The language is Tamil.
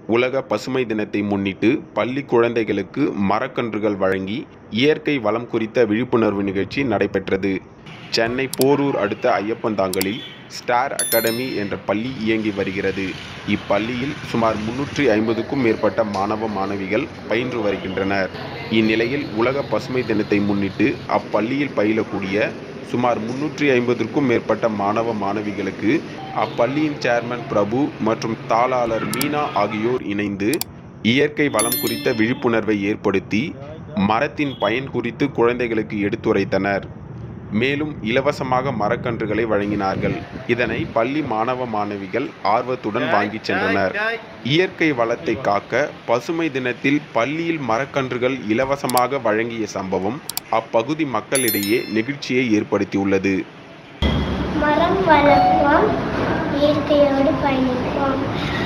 உலக பசுமை தினத்தை முன்னிட்டு பள்ளி குழந்தைகளுக்கு மரக்கன்றுகள் வழங்கி இயற்கை வளம் குறித்த விழிப்புணர்வு நிகழ்ச்சி நடைபெற்றது சென்னை போரூர் அடுத்த ஐயப்பந்தாங்கலில் ஸ்டார் அகாடமி என்ற பள்ளி இயங்கி வருகிறது இப்பள்ளியில் சுமார் முன்னூற்றி ஐம்பதுக்கும் மேற்பட்ட மாணவ மாணவிகள் பயின்று வருகின்றனர் இந்நிலையில் உலக பசுமை தினத்தை முன்னிட்டு அப்பள்ளியில் பயிலக்கூடிய சுமார் முன்னூற்றி ஐம்பதுக்கும் மேற்பட்ட மாணவ மாணவிகளுக்கு அப்பள்ளியின் சேர்மன் பிரபு மற்றும் தாளாளர் மீனா ஆகியோர் இணைந்து இயற்கை வளம் குறித்த விழிப்புணர்வை ஏற்படுத்தி மரத்தின் பயன் குறித்து குழந்தைகளுக்கு எடுத்துரைத்தனர் மேலும் இலவசமாக மரக்கன்றுகளை வழங்கினார்கள் இதனை பள்ளி மாணவ மாணவிகள் ஆர்வத்துடன் வாங்கிச் சென்றனர் இயற்கை வளத்தை காக்க பசுமை தினத்தில் பள்ளியில் மரக்கன்றுகள் இலவசமாக வழங்கிய சம்பவம் அப்பகுதி மக்களிடையே நெகிழ்ச்சியை ஏற்படுத்தியுள்ளது மரம் வளர்ப்போம் இயற்கையோடு பயணிப்போம்